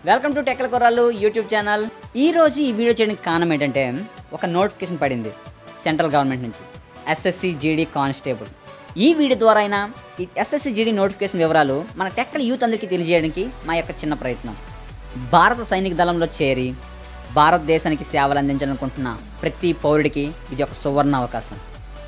welcome to టెక్కల కుర్రాళ్ళు YouTube channel ఈ రోజు ఈ వీడియో చేయడానికి కారణం ఏంటంటే ఒక నోటిఫికేషన్ పడింది సెంట్రల్ గవర్నమెంట్ నుంచి ఎస్ఎస్సి జీడీ కానిస్టేబుల్ ఈ వీడియో ద్వారా అయినా ఈ ఎస్ఎస్సి జీడీ నోటిఫికేషన్ వివరాలు మన టెక్కల యూత్ అందరికీ తెలియజేయడానికి మా యొక్క చిన్న ప్రయత్నం భారత సైనిక దళంలో చేరి భారతదేశానికి సేవలు అందించాలనుకుంటున్న ప్రతి పౌరుడికి ఇది ఒక సువర్ణ అవకాశం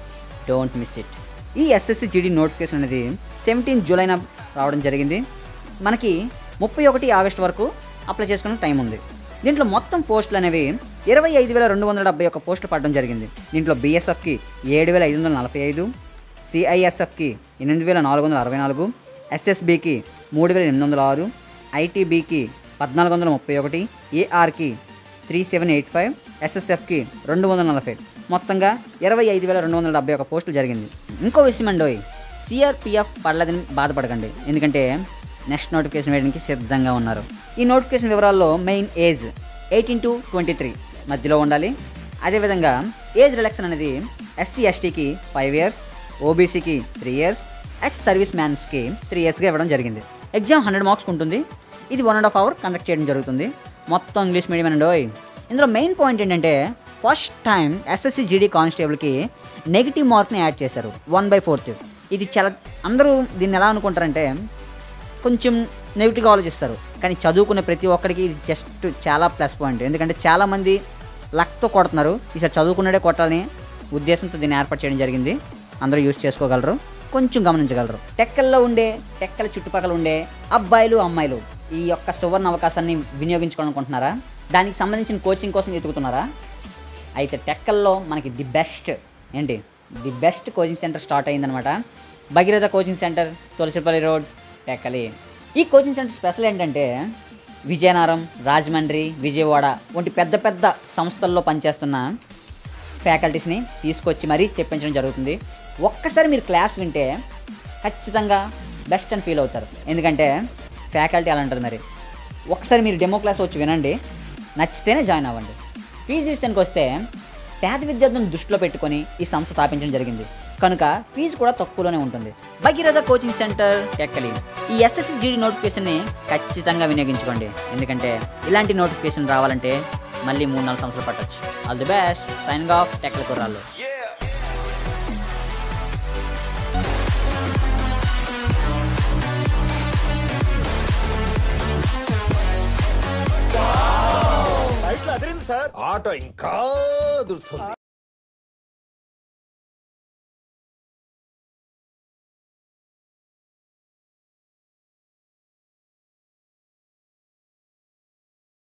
డోంట్ మిస్ ఇట్ ఈ ఎస్ఎస్సి జీడీ నోటిఫికేషన్ అనేది సెవెంటీన్ జూలైన రావడం జరిగింది మనకి ముప్పై ఒకటి ఆగస్టు వరకు అప్లై చేసుకునే టైం ఉంది దీంట్లో మొత్తం పోస్టులు అనేవి ఇరవై ఐదు వేల రెండు వందల డెబ్బై ఒక్క పోస్టులు పడడం జరిగింది దీంట్లో బీఎస్ఎఫ్కి ఏడు వేల ఐదు వందల నలభై ఐదు సిఐఎస్ఎఫ్కి ఎనిమిది వేల నాలుగు వందల అరవై నాలుగు ఎస్ఎస్బికి మూడు వేల ఎనిమిది వందల ఆరు ఐటీబీకి పద్నాలుగు వందల ముప్పై ఒకటి ఏఆర్కి త్రీ సెవెన్ ఎయిట్ ఫైవ్ ఎస్ఎస్ఎఫ్కి రెండు వందల నలభై మొత్తంగా ఇరవై ఐదు వేల రెండు వందల డెబ్బై ఒక పోస్టులు జరిగింది ఇంకో విషయం అండోయ్ సిఆర్పిఎఫ్ పడలేదని బాధపడకండి ఎందుకంటే నెక్స్ట్ నోటిఫికేషన్ వేయడానికి సిద్ధంగా ఉన్నారు ఈ నోటిఫికేషన్ వివరాల్లో main age eighteen to twenty three మధ్యలో ఉండాలి అదేవిధంగా ఏజ్ రిలాక్షన్ అనేది ఎస్సీ ఎస్టీకి ఫైవ్ ఇయర్స్ ఓబీసీకి త్రీ ఇయర్స్ ఎక్స్ సర్వీస్ మ్యాన్స్కి త్రీ ఇయర్స్గా ఇవ్వడం జరిగింది ఎగ్జామ్ హండ్రెడ్ మార్క్స్ ఉంటుంది ఇది one and half hour conduct చేయడం జరుగుతుంది మొత్తం ఇంగ్లీష్ మీడియం అండి ఓయ్ ఇందులో మెయిన్ పాయింట్ ఏంటంటే ఫస్ట్ టైం ఎస్ఎస్సి జీడీ కానిస్టేబుల్కి నెగిటివ్ మార్క్ని యాడ్ చేశారు వన్ బై ఫోర్త్ ఇది చాలా అందరూ దీన్ని ఎలా అనుకుంటారంటే కొంచెం నెగిటివ్గా ఆలోచిస్తారు కానీ చదువుకునే ప్రతి ఒక్కరికి ఇది జస్ట్ చాలా ప్లస్ పాయింట్ ఎందుకంటే చాలామంది లక్తో కొడుతున్నారు ఈసారి చదువుకున్నాడే కొట్టాలని ఉద్దేశంతో దీన్ని ఏర్పాటు చేయడం జరిగింది అందరూ యూజ్ చేసుకోగలరు కొంచెం గమనించగలరు టెక్కల్లో ఉండే టెక్కల చుట్టుపక్కల ఉండే అబ్బాయిలు అమ్మాయిలు ఈ యొక్క సువర్ణ అవకాశాన్ని వినియోగించుకోవాలనుకుంటున్నారా దానికి సంబంధించిన కోచింగ్ కోసం వెతుకుతున్నారా అయితే టెక్కల్లో మనకి ది బెస్ట్ ఏంటి the best coaching centre start అయిందనమాట Bhagiratha coaching centre Tulasipalli road Tekkali ఈ కోచింగ్ సెంటర్ స్పెషల్ ఏంటంటే విజయనగరం రాజమండ్రి విజయవాడ వంటి పెద్ద పెద్ద సంస్థల్లో పనిచేస్తున్న ఫ్యాకల్టీస్ని తీసుకొచ్చి మరీ చెప్పించడం జరుగుతుంది ఒక్కసారి మీరు క్లాస్ వింటే ఖచ్చితంగా బెస్ట్ అని ఫీల్ అవుతారు ఎందుకంటే ఫ్యాకల్టీ అలా ఉంటుంది మరి ఒకసారి మీరు డెమో క్లాస్ వచ్చి వినండి నచ్చితేనే జాయిన్ అవ్వండి ఫీజు విషయానికి వస్తే పేద విద్యార్థులను దృష్టిలో పెట్టుకొని ఈ సంస్థ స్థాపించడం జరిగింది కనుక ఫీజు కూడా తక్కువలోనే ఉంటుంది భగీరథ కోచింగ్ సెంటర్ ఎక్కలి ఈ ఎస్ఎస్సి జీడీ నోటిఫికేషన్ని ఖచ్చితంగా వినియోగించుకోండి ఎందుకంటే ఇలాంటి నోటిఫికేషన్ రావాలంటే మళ్ళీ మూడు నాలుగు సంవత్సరాలు పట్టొచ్చు all the best sign off టెక్కల కుర్రాళ్ళు ఆటో ఇంకా అదురుతుంది